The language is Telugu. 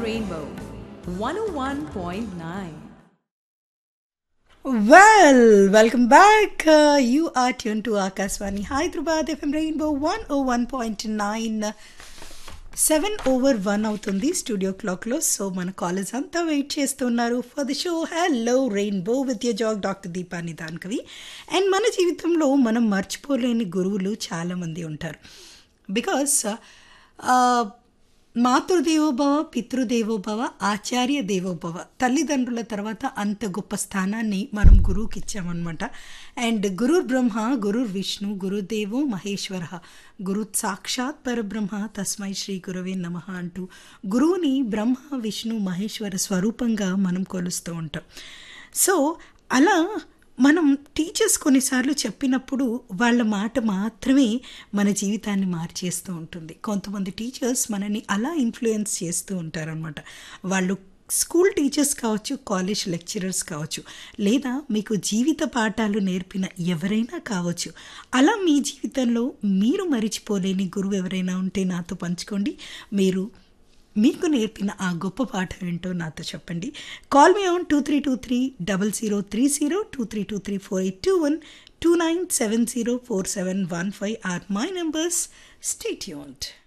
Rainbow 101.9. Well, welcome back. Uh, you are tuned to Akaswani Hyderabad FM Rainbow 101.9. Seven over one అవుతుంది స్టూడియో క్లాక్లో సో మన కాలేజ్ అంతా వెయిట్ చేస్తున్నారు for the show hello rainbow with your jock doctor Deepa Nidhan Kavi and మన జీవితంలో మనం మర్చిపోలేని గురువులు చాలామంది ఉంటారు బికాస్ మాతృదేవోభవ పితృదేవోభవ ఆచార్య దేవోభవ తల్లిదండ్రుల తర్వాత అంత గొప్ప స్థానాన్ని మనం గురువుకి ఇచ్చామన్నమాట అండ్ గురుర్ బ్రహ్మ గురుర్ విష్ణు గురుదేవో మహేశ్వర గురు సాక్షాత్ పరబ్రహ్మ తస్మై శ్రీ గురవే నమ అంటూ గురువుని బ్రహ్మ విష్ణు మహేశ్వర స్వరూపంగా మనం కొలుస్తూ ఉంటాం సో అలా మనం టీచర్స్ కొన్నిసార్లు చెప్పినప్పుడు వాళ్ళ మాట మాత్రమే మన జీవితాన్ని మార్చేస్తూ ఉంటుంది కొంతమంది టీచర్స్ మనని అలా ఇన్ఫ్లుయెన్స్ చేస్తూ ఉంటారనమాట వాళ్ళు స్కూల్ టీచర్స్ కావచ్చు కాలేజ్ లెక్చరర్స్ కావచ్చు లేదా మీకు జీవిత పాఠాలు నేర్పిన ఎవరైనా కావచ్చు అలా మీ జీవితంలో మీరు మరిచిపోలేని గురువు ఎవరైనా ఉంటే నాతో పంచుకోండి మీరు మీకు నేర్పిన ఆ గొప్ప పాఠం ఏంటో నాతో చెప్పండి call me on two three two three double zero three zero two three two three four eight two one two nine seven zero four seven one five or my numbers stay tuned